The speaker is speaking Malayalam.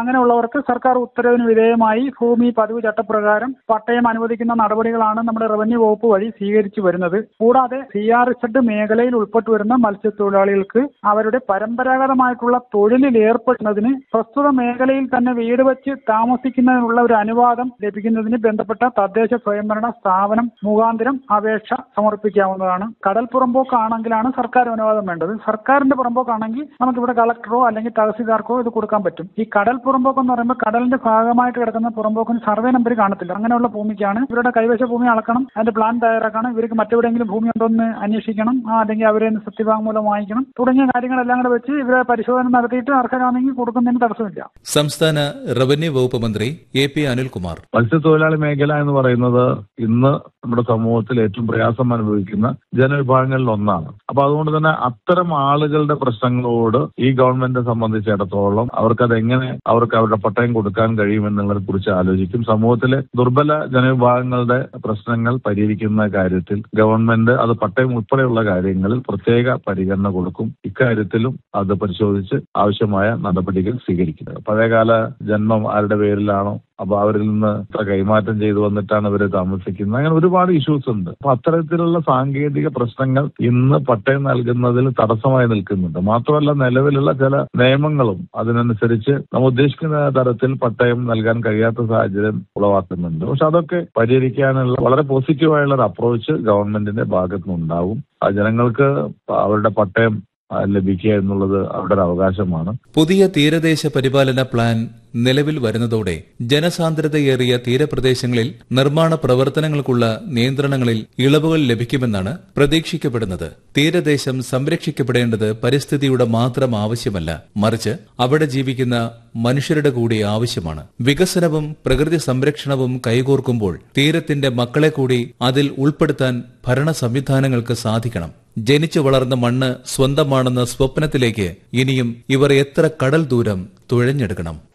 അങ്ങനെയുള്ളവർക്ക് സർക്കാർ ഉത്തരവിന് വിധേയമായി ഭൂമി പതിവ് ചട്ടപ്രകാരം പട്ടയം അനുവദിക്കുന്ന നടപടികളാണ് നമ്മുടെ റവന്യൂ വകുപ്പ് വഴി സ്വീകരിച്ചു വരുന്നത് കൂടാതെ സി ആർ ഇസഡ് മേഖലയിൽ ഉൾപ്പെട്ടു വരുന്ന മത്സ്യത്തൊഴിലാളികൾക്ക് അവരുടെ പരമ്പരാഗതമായിട്ടുള്ള തൊഴിലിൽ ഏർപ്പെടുന്നതിന് പ്രസ്തുത മേഖലയിൽ തന്നെ വീട് വെച്ച് താമസിക്കുന്നതിനുള്ള ഒരു അനുവാദം ലഭിക്കുന്നതിന് ബന്ധപ്പെട്ട തദ്ദേശ സ്വയംഭരണ സ്ഥാപനം മുഖാന്തരം അപേക്ഷ സമർപ്പിക്കാവുന്നതാണ് കടൽ പുറമ്പോക്കാണെങ്കിലാണ് സർക്കാർ അനുവാദം വേണ്ടത് സർക്കാരിന്റെ പുറമ്പോക്കാണെങ്കിൽ നമുക്കിവിടെ കളക്ടറോ അല്ലെങ്കിൽ തഹസിൽദാർക്കോ ഇത് കൊടുക്കാൻ പറ്റും ഈ കടൽ പുറമ്പോക്ക് എന്ന് പറയുമ്പോൾ കടലിന്റെ ഭാഗമായിട്ട് കിടക്കുന്ന പുറമ്പോക്കിന് സർവേ നമ്പർ കാണത്തില്ല അങ്ങനെയുള്ള ഭൂമിക്കാണ് ഇവരുടെ കൈവശ ഭൂമി അളക്കണം അതിന്റെ പ്ലാൻ തയ്യാറാക്കണം ഇവർക്ക് മറ്റെവിടെയെങ്കിലും ഭൂമി ഉണ്ടോ എന്ന് അന്വേഷിക്കണം ആ, അല്ലെങ്കിൽ അവരെ നിന്ന് സത്യവാങ്മൂലം വാങ്ങിക്കണം തുടങ്ങിയ കാര്യങ്ങളെല്ലാം കൂടെ വെച്ച് ഇവരെ പരിശോധന നടത്തിയിട്ട് അർഹരാണെങ്കിൽ കൊടുക്കുന്നതിന് തടസ്സമില്ല സംസ്ഥാന റവന്യൂ വകുപ്പ് മന്ത്രി എ പി അനിൽകുമാർ മത്സ്യത്തൊഴിലാളി മേഖല എന്ന് പറയുന്നത് ഇന്ന് നമ്മുടെ സമൂഹത്തിൽ ഏറ്റവും പ്രയാസം അനുഭവിക്കുന്ന ജനവിഭാഗങ്ങളിൽ ഒന്നാണ് അപ്പൊ അതുകൊണ്ട് തന്നെ അത്തരം ആളുകളുടെ പ്രശ്നങ്ങളോട് ഈ ഗവൺമെന്റിനെ സംബന്ധിച്ചിടത്തോളം അവർക്കത് എങ്ങനെ അവർക്ക് അവരുടെ പട്ടയം കൊടുക്കാൻ കഴിയുമെന്നുള്ളതിനെ കുറിച്ച് ആലോചിക്കും സമൂഹത്തിലെ ദുർബല ജനവിഭാഗങ്ങളുടെ പ്രശ്നങ്ങൾ പരിഹരിക്കുന്ന കാര്യത്തിൽ ഗവൺമെന്റ് അത് പട്ടയം ഉൾപ്പെടെയുള്ള കാര്യങ്ങളിൽ പ്രത്യേക പരിഗണന കൊടുക്കും ഇക്കാര്യത്തിലും അത് പരിശോധിച്ച് ആവശ്യമായ നടപടികൾ സ്വീകരിക്കുന്നത് പഴയകാല ജന്മം ആരുടെ പേരിലാണോ അപ്പൊ അവരിൽ നിന്ന് ഇത്ര കൈമാറ്റം ചെയ്തു വന്നിട്ടാണ് ഇവര് താമസിക്കുന്നത് അങ്ങനെ ഒരുപാട് ഇഷ്യൂസ് ഉണ്ട് അപ്പൊ അത്തരത്തിലുള്ള സാങ്കേതിക പ്രശ്നങ്ങൾ ഇന്ന് പട്ടയം നൽകുന്നതിൽ തടസ്സമായി നിൽക്കുന്നുണ്ട് മാത്രമല്ല നിലവിലുള്ള ചില നിയമങ്ങളും അതിനനുസരിച്ച് നമ്മൾ ഉദ്ദേശിക്കുന്ന തരത്തിൽ പട്ടയം നൽകാൻ കഴിയാത്ത സാഹചര്യം ഉളവാക്കുന്നുണ്ട് പക്ഷെ അതൊക്കെ പരിഹരിക്കാനുള്ള വളരെ പോസിറ്റീവായുള്ള ഒരു അപ്രോച്ച് ഗവൺമെന്റിന്റെ ഭാഗത്തു നിന്നുണ്ടാവും ആ ജനങ്ങൾക്ക് അവരുടെ പട്ടയം ആ, ലഭിക്കുക എന്നുള്ളത് അവരുടെ ഒരു അവകാശമാണ് പുതിയ തീരദേശ പരിപാലന പ്ലാൻ നിലവിൽ വരുന്നതോടെ ജനസാന്ദ്രതയേറിയ തീരപ്രദേശങ്ങളിൽ നിർമ്മാണ പ്രവർത്തനങ്ങൾക്കുള്ള നിയന്ത്രണങ്ങളിൽ ഇളവുകൾ ലഭിക്കുമെന്നാണ് പ്രതീക്ഷിക്കപ്പെടുന്നത് തീരദേശം സംരക്ഷിക്കപ്പെടേണ്ടത് പരിസ്ഥിതിയുടെ മാത്രം ആവശ്യമല്ല മറിച്ച് അവിടെ ജീവിക്കുന്ന മനുഷ്യരുടെ കൂടി ആവശ്യമാണ് വികസനവും പ്രകൃതി സംരക്ഷണവും കൈകോർക്കുമ്പോൾ തീരത്തിന്റെ മക്കളെ കൂടി അതിൽ ഉൾപ്പെടുത്താൻ ഭരണ സംവിധാനങ്ങൾക്ക് സാധിക്കണം ജനിച്ചു വളർന്ന മണ്ണ് സ്വന്തമാണെന്ന സ്വപ്നത്തിലേക്ക് ഇനിയും ഇവർ എത്ര കടൽ ദൂരം തുഴഞ്ഞെടുക്കണം